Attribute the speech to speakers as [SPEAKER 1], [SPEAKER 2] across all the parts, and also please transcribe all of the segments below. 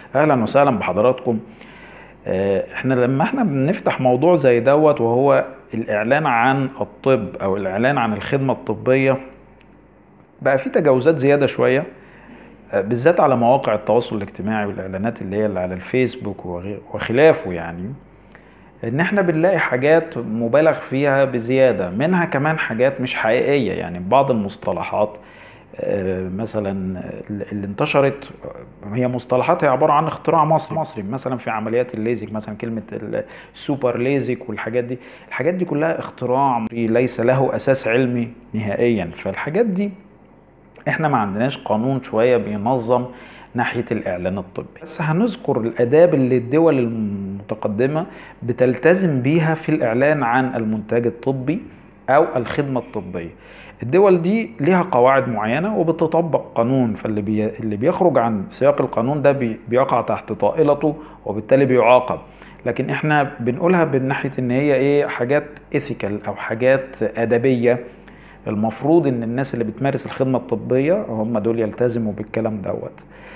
[SPEAKER 1] اهلا وسهلا بحضراتكم آه، احنا لما احنا بنفتح موضوع زي دوت وهو الاعلان عن الطب او الاعلان عن الخدمة الطبية بقى في تجاوزات زيادة شوية آه، بالذات على مواقع التواصل الاجتماعي والاعلانات اللي هي اللي على الفيسبوك وغير- وخلافه يعني ان احنا بنلاقي حاجات مبالغ فيها بزيادة منها كمان حاجات مش حقيقية يعني بعض المصطلحات آه، مثلا اللي انتشرت هي مصطلحات هي عبارة عن اختراع مصري مصري مثلا في عمليات الليزك مثلا كلمة السوبر ليزك والحاجات دي الحاجات دي كلها اختراع ليس له أساس علمي نهائيا فالحاجات دي احنا ما عندناش قانون شوية بينظم ناحية الإعلان الطبي بس هنذكر الآداب اللي الدول المتقدمة بتلتزم بيها في الإعلان عن المنتج الطبي أو الخدمة الطبية الدول دي ليها قواعد معينة وبتطبق قانون فاللي بي... اللي بيخرج عن سياق القانون ده بي... بيقع تحت طائلته وبالتالي بيعاقب لكن احنا بنقولها من ناحية ان هي ايه حاجات ايثيكال او حاجات ادبية المفروض ان الناس اللي بتمارس الخدمة الطبية هم دول يلتزموا بالكلام دوت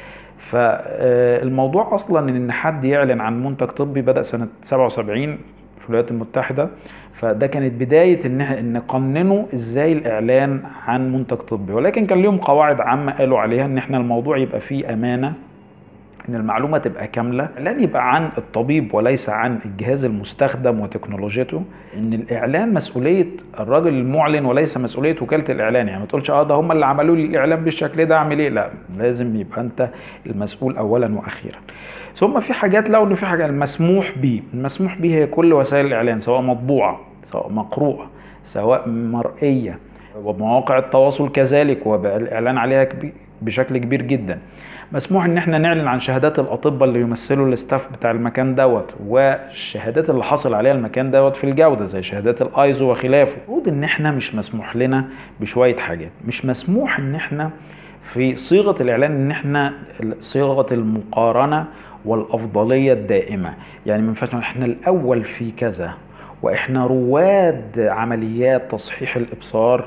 [SPEAKER 1] فالموضوع اصلا ان حد يعلن عن منتج طبي بدأ سنة 77 في الولايات المتحدة فده كانت بداية ان ان قننوا ازاي الاعلان عن منتج طبي ولكن كان ليهم قواعد عامة قالوا عليها ان احنا الموضوع يبقى فيه امانة ان المعلومة تبقى كاملة الاعلان يبقى عن الطبيب وليس عن الجهاز المستخدم وتكنولوجيته ان الاعلان مسؤولية الراجل المعلن وليس مسؤولية وكالة الاعلان يعني ما تقولش اه ده هم اللي عملوا لي الاعلان بالشكل ده اعمل ايه لا لازم يبقى انت المسؤول اولا واخيرا ثم في حاجات لو ان في حاجة المسموح به المسموح به هي كل وسائل الاعلان سواء مطبوعة سواء مقروءة سواء مرئية ومواقع التواصل كذلك وبقى الاعلان عليها كبي- بشكل كبير جدا مسموح ان احنا نعلن عن شهادات الاطباء اللي يمثلوا الاستاف بتاع المكان دوت والشهادات اللي حصل عليها المكان دوت في الجوده زي شهادات الايزو وخلافه المفروض ان احنا مش مسموح لنا بشويه حاجات مش مسموح ان احنا في صيغه الاعلان ان احنا صيغه المقارنه والافضليه الدائمه يعني ما ينفعش نقول احنا الاول في كذا واحنا رواد عمليات تصحيح الابصار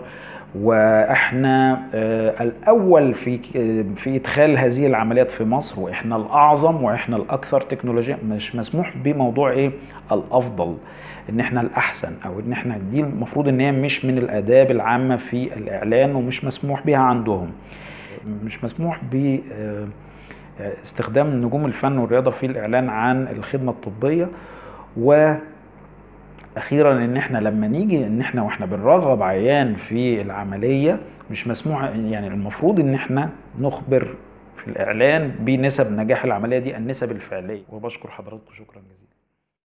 [SPEAKER 1] واحنا آه، الاول في في ادخال هذه العمليات في مصر واحنا الاعظم واحنا الاكثر تكنولوجيا مش مسموح بموضوع ايه الافضل ان احنا الاحسن او ان احنا دي المفروض ان هي مش من الاداب العامه في الاعلان ومش مسموح بها عندهم مش مسموح ب آه، آه، استخدام نجوم الفن والرياضه في الاعلان عن الخدمه الطبيه و اخيرا ان احنا لما نيجي ان احنا واحنا بنرغب عيان في العمليه مش مسموح يعني المفروض ان احنا نخبر في الاعلان بنسب نجاح العمليه دي النسب الفعليه وبشكر حضراتكم شكرا جزيلا